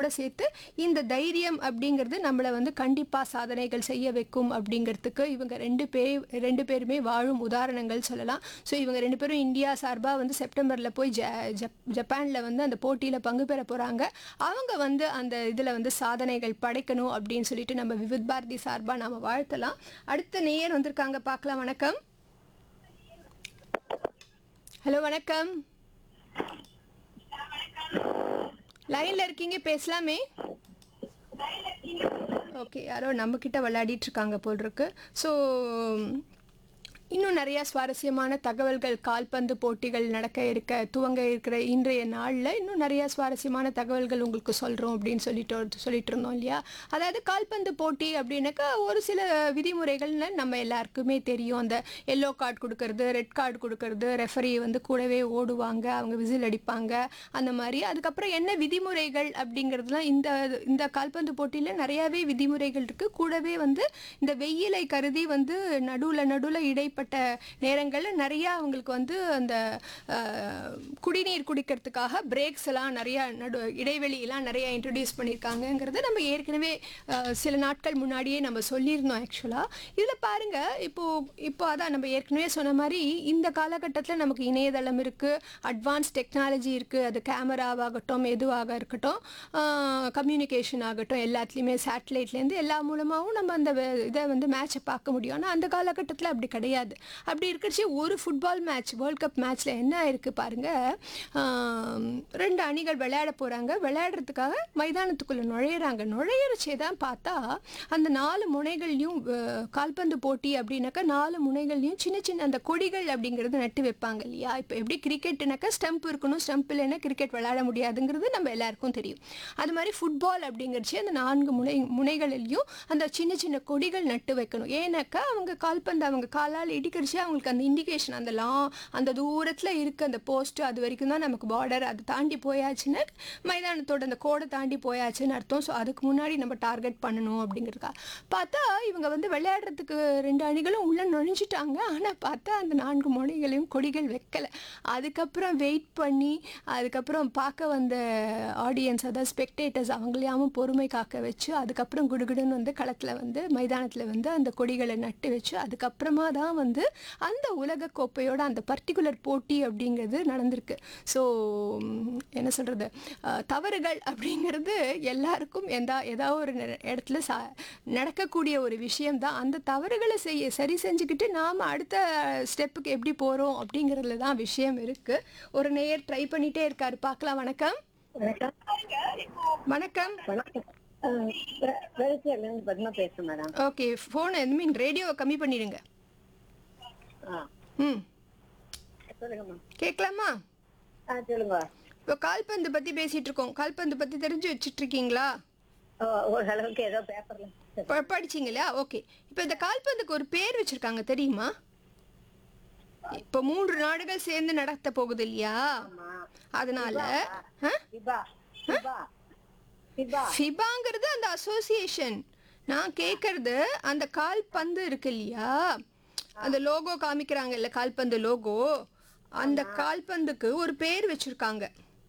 அதோட சேர்த்து இந்த தைரியம் அப்படிங்கிறது நம்மளை வந்து கண்டிப்பாக சாதனைகள் செய்ய வைக்கும் அப்படிங்கிறதுக்கு இவங்க ரெண்டு பேர் ரெண்டு பேருமே வாழும் உதாரணங்கள் சொல்லலாம் ஸோ இவங்க ரெண்டு பேரும் இந்தியா சார்பாக வந்து செப்டம்பரில் போய் ஜ ஜப் ஜப்பானில் வந்து அந்த போட்டியில் பங்கு பெற போகிறாங்க அவங்க வந்து அந்த இதில் வந்து சாதனைகள் படைக்கணும் அப்படின்னு சொல்லிட்டு நம்ம விவித் பாரதி சார்பாக நாம் வாழ்த்தலாம் அடுத்த நேயர் வந்திருக்காங்க பார்க்கலாம் வணக்கம் ஹலோ வணக்கம் லைன்ல இருக்கீங்க பேசலாமே ஓகே யாரோ நம்ம கிட்ட விளையாடிட்டு இருக்காங்க போல் இருக்கு ஸோ இன்னும் நிறைய சுவாரஸ்யமான தகவல்கள் கால்பந்து போட்டிகள் நடக்க இருக்க துவங்க இருக்கிற இன்றைய நாளில் இன்னும் நிறைய சுவாரஸ்யமான தகவல்கள் உங்களுக்கு சொல்கிறோம் அப்படின்னு சொல்லிட்டு சொல்லிட்டு இருந்தோம் இல்லையா அதாவது கால்பந்து போட்டி அப்படின்னாக்கா ஒரு சில விதிமுறைகள்னு நம்ம எல்லாருக்குமே தெரியும் அந்த எல்லோ கார்டு கொடுக்கறது ரெட் கார்டு கொடுக்கறது ரெஃபரி வந்து கூடவே ஓடுவாங்க அவங்க விசில் அடிப்பாங்க அந்த மாதிரி அதுக்கப்புறம் என்ன விதிமுறைகள் அப்படிங்கிறதுலாம் இந்த இந்த கால்பந்து போட்டியில் நிறையாவே விதிமுறைகள் இருக்குது கூடவே வந்து இந்த வெயிலை கருதி வந்து நடுவில் நடுவில் இடைப்பட்ட நேரங்களில் நிறையா அவங்களுக்கு வந்து அந்த அஹ், குடிநீர் குடிக்கிறதுக்காக பிரேக்ஸ் எல்லாம் நிறையா நடு இடைவெளியெல்லாம் நிறையா இன்ட்ரடியூஸ் பண்ணியிருக்காங்கங்கிறத நம்ம ஏற்கனவே அஹ், சில நாட்கள் முன்னாடியே நம்ம சொல்லியிருந்தோம் ஆக்சுவலாக இதில் பாருங்கள் இப்போது இப்போ அதான் நம்ம ஏற்கனவே சொன்ன மாதிரி இந்த காலகட்டத்தில் நமக்கு இணையதளம் இருக்குது அட்வான்ஸ் டெக்னாலஜி இருக்குது அது கேமராவாகட்டும் எதுவாக இருக்கட்டும் கம்யூனிகேஷன் ஆகட்டும் எல்லாத்துலேயுமே சேட்டலைட்லேருந்து எல்லா மூலமாகவும் நம்ம அந்த வே- இதை வந்து மேட்சை பார்க்க முடியும் ஆனால் அந்த காலகட்டத்தில் அப்படி கிடையாது அப்படி இருக்கிறச்சு ஒரு ஃபுட்பால் மேட்ச் வேர்ல்ட் கப் மேட்ச்சில் என்ன ஆயிருக்கு பாருங்கள் ரெண்டு அணிகள் விளையாட போகிறாங்க விளையாடுறதுக்காக மைதானத்துக்குள்ளே நுழையிறாங்க நுழையிறச்சே தான் பார்த்தா அந்த நாலு முனைகள்லையும் அஹ், கால்பந்து போட்டி அப்படின்னாக்கா நாலு முனைகள்லையும் சின்ன சின்ன அந்த கொடிகள் அப்படிங்கிறது நட்டு வைப்பாங்க இல்லையா இப்போ எப்படி கிரிக்கெட்டுனாக்கா ஸ்டம்ப் இருக்கணும் ஸ்டம்ப் இல்லைன்னா கிரிக்கெட் விளையாட முடியாதுங்கிறது நம்ம எல்லாருக்கும் தெரியும் அது மாதிரி ஃபுட்பால் அப்படிங்கிறச்சு அந்த நான்கு முனை முனைகளிலையும் அந்த சின்ன சின்ன கொடிகள் நட்டு வைக்கணும் ஏன்னாக்கா அவங்க கால்பந்து அவங்க காலால் இடிக்கிறச்சு அவங்களுக்கு அந்த இண்டிகேஷன் அந்த லா அந்த தூரத்தில் இருக்க அந்த போஸ்ட் அது வரைக்கும் தான் நமக்கு பார்டர் அது தாண்டி போயாச்சுன்னா மைதானத்தோட அந்த கோடை தாண்டி போயாச்சுன்னு அர்த்தம் ஸோ அதுக்கு முன்னாடி நம்ம டார்கெட் பண்ணணும் அப்படிங்கிறதுக்கா பார்த்தா இவங்க வந்து விளையாடுறதுக்கு ரெண்டு அணிகளும் உள்ளே நுழைஞ்சிட்டாங்க ஆனால் பார்த்தா அந்த நான்கு முனைகளையும் கொடிகள் வைக்கலை அதுக்கப்புறம் வெயிட் பண்ணி அதுக்கப்புறம் பார்க்க வந்த ஆடியன்ஸ் அதாவது ஸ்பெக்டேட்டர்ஸ் அவங்களையாவும் பொறுமை காக்க வச்சு அதுக்கப்புறம் குடுகுடுன்னு வந்து களத்தில் வந்து மைதானத்தில் வந்து அந்த கொடிகளை நட்டு வச்சு அதுக்கப்புறமா தான் வந்து அந்த உலக கோப்பையோட அந்த பர்டிகுலர் போட்டி அப்படிங்கிறது நடந்திருக்கு ஸோ என்ன சொல்கிறது தவறுகள் அப்படிங்கிறது எல்லாருக்கும் எந்த ஏதாவது ஒரு நெ- இடத்துல சா நடக்கக்கூடிய ஒரு விஷயம்தான் அந்த தவறுகளை செய்ய சரி செஞ்சுக்கிட்டு நாம் அடுத்த ஸ்டெப்புக்கு எப்படி போகிறோம் அப்படிங்கிறதுல தான் விஷயம் இருக்குது ஒரு நேயர் ட்ரை பண்ணிகிட்டே இருக்காரு பார்க்கலாம் வணக்கம் வணக்கம் வணக்கம் வணக்கம் அஹ் வெ- வெளிச்சேரில இருந்து பத்மா பேசுறேன் madam okay phone I mean ரேடியோவை கம்மி பண்ணிடுங்க ஆ ம் சொல்லுங்கம்மா கேட்கலாமா ஆ சொல்லுங்க இப்போ கால்பந்து பற்றி பேசிகிட்டு இருக்கோம் கால்பந்து பற்றி தெரிஞ்சு வச்சுட்டு இருக்கீங்களா ஓ, ஓரளவுக்கு ஏதோ பேப்பர்ல ப- படிச்சீங்க இல்லையா ஓகே இப்போ இந்த கால்பந்துக்கு ஒரு பேர் வச்சிருக்காங்க தெரியுமா இப்போ மூன்று நாடுகள் சேர்ந்து நடத்த போகுது இல்லையா ஆமா அதனால ஆ? சிபா சிபா சிபா ஃபிபாங்கிறது அந்த அசோசியேஷன் நான் கேட்கறது அந்த கால்பந்து இருக்கு இல்லையா அந்த லோகோ காமிக்கிறாங்கல்ல கால்பந்து லோகோ அந்த கால்பந்துக்கு ஒரு பேர் வச்சிருக்காங்க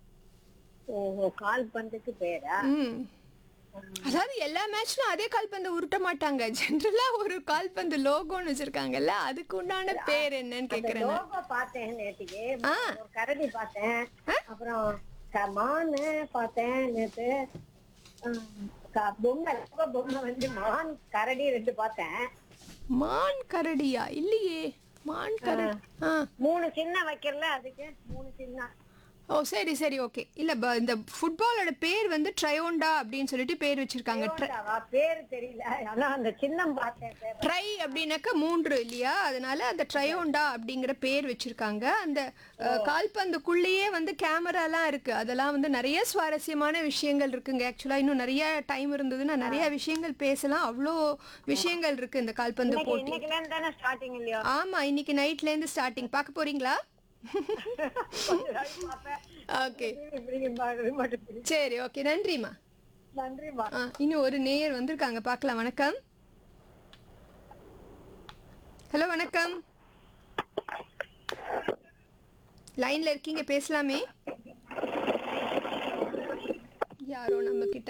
ஓ கால் பந்துக்கு பேரா ம் அதாவது எல்லா மேட்ச்லும் அதே கால்பந்தை உருட்ட மாட்டாங்க ஜென்ரலா ஒரு கால்பந்து லோகோன்னு வச்சிருக்காங்கல்ல அதுக்கு உண்டான பேர் என்னன்னு அந்த கேக்குறேன் நான். லோகோ பார்த்தேன் நேற்றுக்கு ஆ. ஒரு கரடி பார்த்தேன் அப்புறம் க- மானு பார்த்தேன் நேத்து அஹ் க- பொம்மை logo பொம்மை வந்து மான் கரடி ரெண்டு பார்த்தேன் மான் கரடியா இல்லையே மான் கரடி ஆ மூணு சின்ன வைக்கல அதுக்கு மூணு சின்ன ஓ சரி சரி ஓகே இல்ல ப- இந்த ஃபுட்பாலோட பேர் வந்து ட்ரையோண்டா அப்படின்னு சொல்லிட்டு பேர் வச்சிருக்காங்க பேருண்டாவா? பேரு தெரியல ஆனா அந்த சின்னம் பார்த்தேன் பேர். ட்ரை அப்படின்னாக்கா மூன்று இல்லையா அதனால அந்த ட்ரையோண்டா அப்படிங்கிற பேர் வச்சிருக்காங்க அந்த அஹ், கால்பந்துக்குள்ளேயே வந்து கேமராலாம் இருக்கு அதெல்லாம் வந்து நிறைய சுவாரஸ்யமான விஷயங்கள் இருக்குங்க ஆக்சுவலா இன்னும் நிறைய டைம் இருந்ததுன்னா நிறைய விஷயங்கள் பேசலாம் அவ்வளோ விஷயங்கள் இருக்கு இந்த கால்பந்து இன்னைக்கு போட்டி இன்னைக்குல இருந்து தானே ஸ்டார்டிங் இல்லையா ஆமா இன்னைக்கு நைட்ல இருந்து ஸ்டார்டிங் பார்க்க போறீங்களா கொஞ்ச நாள் பார்ப்பேன். ஓகே இப்படி பார்க்கவே மாட்டேங்குது. சரி ஓகே நன்றிம்மா நன்றிம்மா ஆ, இன்னும் ஒரு நேயர் வந்திருக்காங்க பார்க்கலாம் வணக்கம் ஹலோ வணக்கம் லைன்ல இருக்கீங்க பேசலாமே யாரோ நம்ம கிட்ட